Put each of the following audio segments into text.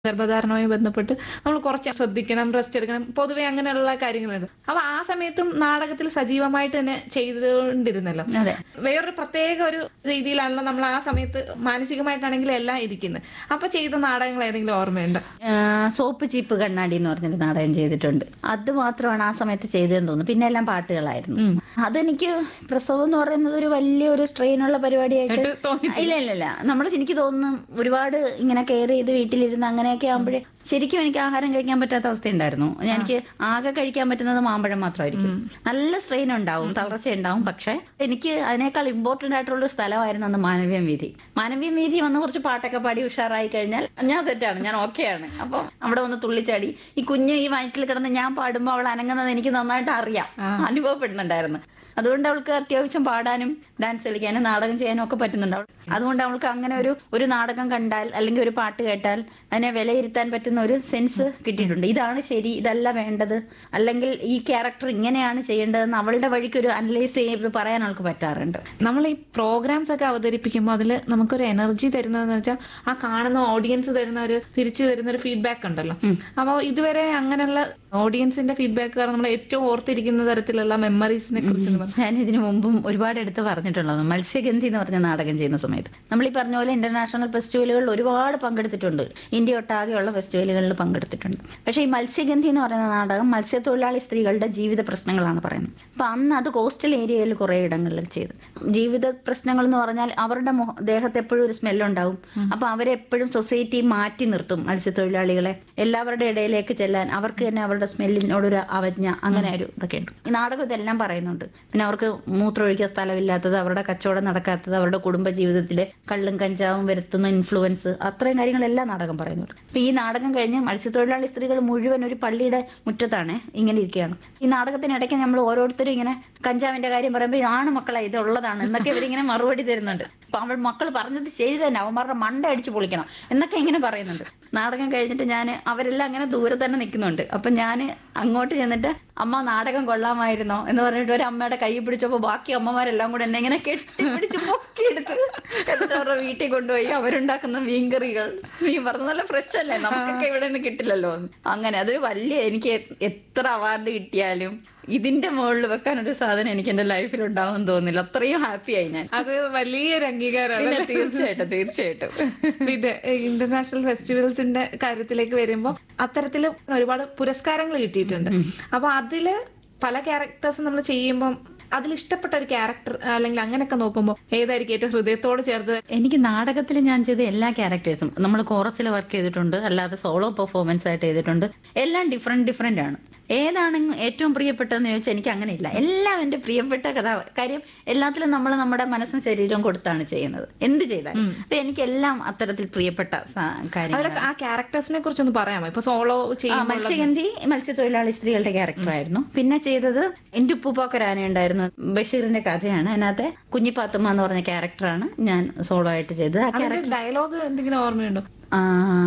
ഗർഭധാരണവുമായി ബന്ധപ്പെട്ട് നമ്മൾ കുറച്ച് ശ്രദ്ധിക്കണം റെസ്റ്റ് എടുക്കണം പൊതുവെ അങ്ങനെയുള്ള കാര്യങ്ങളുണ്ട് അപ്പൊ ആ സമയത്തും നാടകത്തിൽ സജീവമായിട്ട് തന്നെ ചെയ്തുകൊണ്ടിരുന്നല്ലോ അതെ വേറൊരു പ്രത്യേക ഒരു രീതിയിലാണല്ലോ നമ്മൾ ആ സമയത്ത് മാനസികമായിട്ടാണെങ്കിലും എല്ലാം ഇരിക്കുന്നത് അപ്പൊ ചെയ്ത നാടകങ്ങൾ ഏതെങ്കിലും ഓർമ്മയുണ്ടോ ആ, സോപ്പ് ചീപ്പ് കണ്ണാടി എന്ന് പറഞ്ഞൊരു നാടകം ചെയ്തിട്ടുണ്ട് അത് മാത്രമാണ് ആ സമയത്ത് ചെയ്തതെന്ന് തോന്നുന്നു പിന്നെ എല്ലാം പാട്ടുകളായിരുന്നു ഉം. അതെനിക്ക് പ്രസവം എന്ന് പറയുന്നത് ഒരു വലിയൊരു സ്ട്രെയിനുള്ള പരിപാടിയായിട്ട് ആയിട്ട് തോന്നിയിട്ടില്ല. ഇല്ല ഇല്ല ഇല്ല നമ്മൾ എനിക്ക് തോന്നുന്നു ഒരുപാട് ഇങ്ങനെ കെയർ ചെയ്ത് വീട്ടിലിരുന്ന് അങ്ങനെയൊക്കെ ആകുമ്പോഴേ ശരിക്കും എനിക്ക് ആഹാരം കഴിക്കാൻ പറ്റാത്ത അവസ്ഥയുണ്ടായിരുന്നു ഞാൻ എനിക്ക് ആകെ കഴിക്കാൻ പറ്റുന്നത് മാമ്പഴം മാത്രമായിരിക്കും നല്ല സ്ട്രെയിൻ ഉണ്ടാവും തളർച്ച ഉണ്ടാവും പക്ഷെ എനിക്ക് അതിനേക്കാൾ ഇമ്പോർട്ടന്റ് ആയിട്ടുള്ള ഒരു സ്ഥലമായിരുന്നു അന്ന് മാനവീയം വീതി മാനവീയം വീതി വന്ന് കുറച്ച് പാട്ടൊക്കെ പാടി ഉഷാറായി കഴിഞ്ഞാൽ ഞാൻ സെറ്റാണ് ഞാൻ ഓക്കെയാണ് അപ്പൊ അവിടെ വന്ന് തുള്ളിച്ചാടി ഈ കുഞ്ഞ് ഈ വയറ്റിൽ കിടന്ന് ഞാൻ പാടുമ്പോൾ അവൾ അനങ്ങുന്നത് എനിക്ക് നന്നായിട്ട് അറിയാം ആ. അനുഭവപ്പെടുന്നുണ്ടായിരുന്നു അതുകൊണ്ട് അവൾക്ക് അത്യാവശ്യം പാടാനും ഡാൻസ് കളിക്കാനും നാടകം ചെയ്യാനും ഒക്കെ പറ്റുന്നുണ്ട് അവൾ അതുകൊണ്ട് അവൾക്ക് അങ്ങനെ ഒരു ഒരു നാടകം കണ്ടാൽ അല്ലെങ്കിൽ ഒരു പാട്ട് കേട്ടാൽ അതിനെ വിലയിരുത്താൻ പറ്റുന്ന ഒരു സെൻസ് കിട്ടിയിട്ടുണ്ട് ഇതാണ് ശരി ഇതല്ല വേണ്ടത് അല്ലെങ്കിൽ ഈ ക്യാരക്ടർ ഇങ്ങനെയാണ് ചെയ്യേണ്ടതെന്ന് അവളുടെ വഴിക്ക് ഒരു അനലൈസ് ചെയ്ത് പറയാൻ അവൾക്ക് പറ്റാറുണ്ട് നമ്മൾ ഈ പ്രോഗ്രാംസ് ഒക്കെ അവതരിപ്പിക്കുമ്പോൾ അതിൽ നമുക്കൊരു എനർജി തരുന്നതെന്ന് വെച്ചാൽ ആ കാണുന്ന ഓഡിയൻസ് തരുന്ന ഒരു തിരിച്ചു തരുന്ന ഒരു ഫീഡ്ബാക്ക് ഉണ്ടല്ലോ ഉം. അപ്പോൾ ഇതുവരെ അങ്ങനെയുള്ള ഓഡിയൻസിന്റെ ഫീഡ്ബാക്ക് കാരണം നമ്മൾ ഏറ്റവും ഓർത്തിരിക്കുന്ന തരത്തിലുള്ള മെമ്മറീസിനെ കുറിച്ച് ഞാൻ ഇതിനു മുമ്പും ഒരുപാട് എടുത്ത് പറഞ്ഞിട്ടുള്ളത് മത്സ്യഗന്ധി എന്ന് പറഞ്ഞ നാടകം ചെയ്യുന്ന സമയത്ത് നമ്മൾ ഈ പറഞ്ഞ പോലെ ഇന്റർനാഷണൽ ഫെസ്റ്റിവലുകളിൽ ഒരുപാട് പങ്കെടുത്തിട്ടുണ്ട് ഇന്ത്യ ഒട്ടാകെയുള്ള ഫെസ്റ്റിവലുകളിൽ പങ്കെടുത്തിട്ടുണ്ട് പക്ഷേ ഈ മത്സ്യഗന്ധി എന്ന് പറയുന്ന നാടകം മത്സ്യത്തൊഴിലാളി സ്ത്രീകളുടെ ജീവിത പ്രശ്നങ്ങളാണ് പറയുന്നത് അപ്പൊ അന്ന് അത് കോസ്റ്റൽ ഏരിയയിൽ കുറെ ഇടങ്ങളിൽ ചെയ്തു ജീവിത പ്രശ്നങ്ങൾ എന്ന് പറഞ്ഞാൽ അവരുടെ മുഖ- ദേഹത്ത് എപ്പോഴും ഒരു സ്മെല്ലുണ്ടാവും അപ്പൊ അവരെ എപ്പോഴും സൊസൈറ്റി മാറ്റി നിർത്തും മത്സ്യത്തൊഴിലാളികളെ എല്ലാവരുടെ ഇടയിലേക്ക് ചെല്ലാൻ അവർക്ക് തന്നെ അവരുടെ സ്മെല്ലിനോടൊരു അവജ്ഞ അങ്ങനെ ഒരു ഇതൊക്കെ ഉണ്ട് ഈ നാടകം ഇതെല്ലാം പറയുന്നുണ്ട് പിന്നെ അവർക്ക് മൂത്രമൊഴിക്കാൻ സ്ഥലമില്ലാത്തത് അവരുടെ കച്ചവടം നടക്കാത്തത് അവരുടെ കുടുംബ ജീവിതത്തിലെ കള്ളും കഞ്ചാവും വരുത്തുന്ന ഇൻഫ്ലുവൻസ് അത്രയും കാര്യങ്ങളെല്ലാം നാടകം പറയുന്നുണ്ട് അപ്പൊ ഈ നാടകം കഴിഞ്ഞ് മത്സ്യത്തൊഴിലാളി സ്ത്രീകൾ മുഴുവൻ ഒരു പള്ളിയുടെ മുറ്റത്താണ് ഇങ്ങനെ ഇരിക്കുകയാണ് ഈ നാടകത്തിനിടയ്ക്ക് നമ്മൾ ഓരോരുത്തരും ഇങ്ങനെ കഞ്ചാവിന്റെ കാര്യം പറയുമ്പോൾ ആണ് മക്കളെ ഇത് ഉള്ളതാണ് എന്നൊക്കെ ഇവരിങ്ങനെ മറുപടി തരുന്നുണ്ട് അപ്പൊ അവൾ മക്കൾ പറഞ്ഞത് ശരി തന്നെ അവന്മാരുടെ മണ്ട അടിച്ചു പൊളിക്കണം എന്നൊക്കെ ഇങ്ങനെ പറയുന്നുണ്ട് നാടകം കഴിഞ്ഞിട്ട് ഞാൻ അവരെല്ലാം അങ്ങനെ ദൂരെ തന്നെ നിൽക്കുന്നുണ്ട് അപ്പൊ ഞാൻ അങ്ങോട്ട് ചെന്നിട്ട് അമ്മ നാടകം കൊള്ളാമായിരുന്നോ എന്ന് പറഞ്ഞിട്ട് ഒരു അമ്മയുടെ കൈ പിടിച്ചപ്പോ ബാക്കി അമ്മമാരെല്ലാം കൂടെ എന്നെ ഇങ്ങനെ കെട്ടിപ്പിടിച്ച് പൊക്കിയെടുത്ത് എന്നിട്ട് അവരുടെ വീട്ടിൽ കൊണ്ടുപോയി അവരുണ്ടാക്കുന്ന മീൻകറികൾ മീൻ പറഞ്ഞ നല്ല ഫ്രഷ് അല്ലേ നമുക്കൊക്കെ ഇവിടെ നിന്ന് കിട്ടില്ലല്ലോ അങ്ങനെ അതൊരു വലിയ എനിക്ക് എത്ര അവാർഡ് കിട്ടിയാലും ഇതിന്റെ മുകളിൽ വെക്കാൻ ഒരു സാധനം എനിക്ക് എന്റെ ലൈഫിൽ ഉണ്ടാവും തോന്നില്ല അത്രയും ഹാപ്പിയായി ഞാൻ അത് വലിയൊരു അംഗീകാരമാണ് പിന്നെ തീർച്ചയായിട്ടും തീർച്ചയായിട്ടും പിന്നെ ഇന്റർനാഷണൽ ഫെസ്റ്റിവൽസിന്റെ കാര്യത്തിലേക്ക് വരുമ്പോൾ അത്തരത്തിൽ ഒരുപാട് പുരസ്കാരങ്ങൾ കിട്ടിയിട്ടുണ്ട് അപ്പൊ അതില് പല ക്യാരക്ടേഴ്സും നമ്മൾ ചെയ്യുമ്പം അതിൽ ഇഷ്ടപ്പെട്ട ഒരു ക്യാരക്ടർ അല്ലെങ്കിൽ അങ്ങനെയൊക്കെ നോക്കുമ്പോൾ ഏതായിരിക്കും ഏറ്റവും ഹൃദയത്തോട് ചേർത്ത് എനിക്ക് നാടകത്തിൽ ഞാൻ ചെയ്ത എല്ലാ ക്യാരക്ടേഴ്സും നമ്മൾ കോറസിൽ വർക്ക് ചെയ്തിട്ടുണ്ട് അല്ലാതെ സോളോ പെർഫോമൻസ് ആയിട്ട് ചെയ്തിട്ടുണ്ട് എല്ലാം ഡിഫറെന്റ് ഡിഫറെന്റ് ആണ് ഏതാണ് ഏറ്റവും പ്രിയപ്പെട്ടതെന്ന് ചോദിച്ചാൽ എനിക്ക് അങ്ങനെയില്ല എല്ലാം എന്റെ പ്രിയപ്പെട്ട കഥ കാര്യം എല്ലാത്തിലും നമ്മൾ നമ്മുടെ മനസ്സും ശരീരവും കൊടുത്താണ് ചെയ്യുന്നത് എന്ത് ചെയ്താലും അപ്പൊ എനിക്ക് എല്ലാം അത്തരത്തിൽ പ്രിയപ്പെട്ട സ- കാര്യങ്ങൾ അതിലെ ആ ക്യാരക്ടേഴ്സിനെ കുറിച്ചൊന്ന് പറയാമോ ഇപ്പൊ സോളോ ആ, ചെയ്യുമ്പോൾ മത്സ്യഗന്ധി മത്സ്യത്തൊഴിലാളി സ്ത്രീകളുടെ ക്യാരക്ടറായിരുന്നു പിന്നെ ചെയ്തത് എന്റെ ഉപ്പുപോക്കരാന ഉണ്ടായിരുന്നു ബഷീറിന്റെ കഥയാണ് അതിനകത്തെ കുഞ്ഞിപ്പാത്തുമ്മ എന്ന് പറഞ്ഞ ക്യാരക്ടറാണ് ഞാൻ സോളോ ആയിട്ട് ചെയ്തത് ആ അതിന്റെ ഡയലോഗ് എന്തെങ്കിലും ഓർമ്മയുണ്ടോ ആ,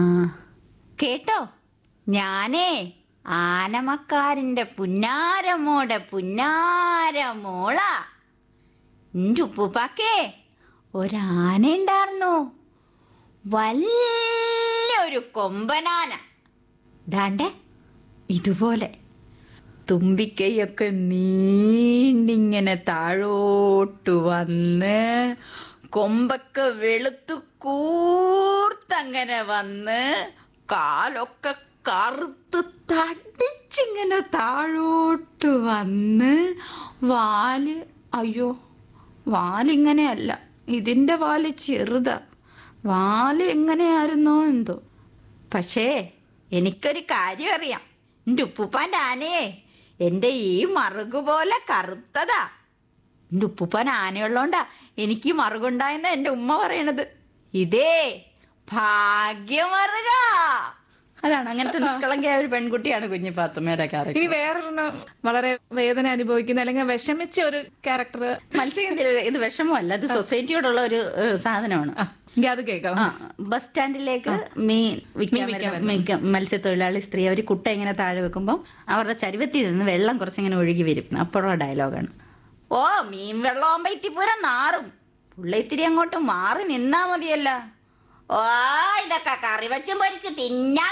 കേട്ടോ ഞാനേ ആനമക്കാരന്റെ പുന്നാരമോടെ പുന്നാരമോള എന്റെ ഉപ്പുപ്പാക്കേ ഒരാന ഉണ്ടായിരുന്നു വലിയൊരു കൊമ്പനാന ദാണ്ടെ ഇതുപോലെ തുമ്പിക്കൈയൊക്കെ നീണ്ടിങ്ങനെ താഴോട്ട് വന്ന് കൊമ്പൊക്കെ വെളുത്തു കൂർത്തങ്ങനെ വന്ന് കാലൊക്കെ കറുത്ത് തടിച്ചിങ്ങനെ താഴോട്ട് വന്ന് വാല് അയ്യോ വാലിങ്ങനെയല്ല ഇതിന്റെ വാല് ചെറുതാ വാല് എങ്ങനെയായിരുന്നോ എന്തോ പക്ഷേ എനിക്കൊരു കാര്യം അറിയാം എന്റെ ഉപ്പുപ്പാന്റെ ആനയെ എന്റെ ഈ മറുകു പോലെ കറുത്തതാ എന്റെ ഉപ്പുപ്പാൻ ആനയുള്ളോണ്ടാ എനിക്ക് ഈ മറുകുണ്ടായെന്ന് എന്റെ ഉമ്മ പറയണത് ഇതേ ഭാഗ്യമറുക അതാണ് അങ്ങനത്തെ നിഷ്കളങ്കയായ ഒരു പെൺകുട്ടിയാണ് കുഞ്ഞിപ്പാത്തുമ്മയുടെ ഇനി ക്യാരക്ടർ വേറൊരെണ്ണം വളരെ വേദന അനുഭവിക്കുന്ന അല്ലെങ്കിൽ വിഷമിച്ച ഒരു ക്യാരക്ടർ മത്സ്യഗന്ധി ഇത് വിഷമമല്ല അത് സൊസൈറ്റിയോടുള്ള ഒരു ഏഹ്, സാധനമാണ് എനിക്ക് അത് കേൾക്കാം ആ ബസ് സ്റ്റാൻഡിലേക്ക് മീൻ വിൽക്കാൻ വിൽക്കാൻ വരുന്ന മിക്ക- മത്സ്യത്തൊഴിലാളി സ്ത്രീ അവർ കുട്ട ഇങ്ങനെ താഴെ വെക്കുമ്പോൾ അവരുടെ ചരുവത്തിൽ നിന്ന് വെള്ളം കുറച്ചിങ്ങനെ ഒഴുകി വരും അപ്പോഴുള്ള ഡയലോഗാണ് ഓ മീൻ വെള്ളമാകുമ്പോ ഇത്തിപ്പൂരം നാറും പുള്ള ഇത്തിരി അങ്ങോട്ട് മാറി നിന്നാ മതിയല്ല ഓ ഇതൊക്കെ കറി വെച്ചും പൊരിച്ച് തിന്നാൻ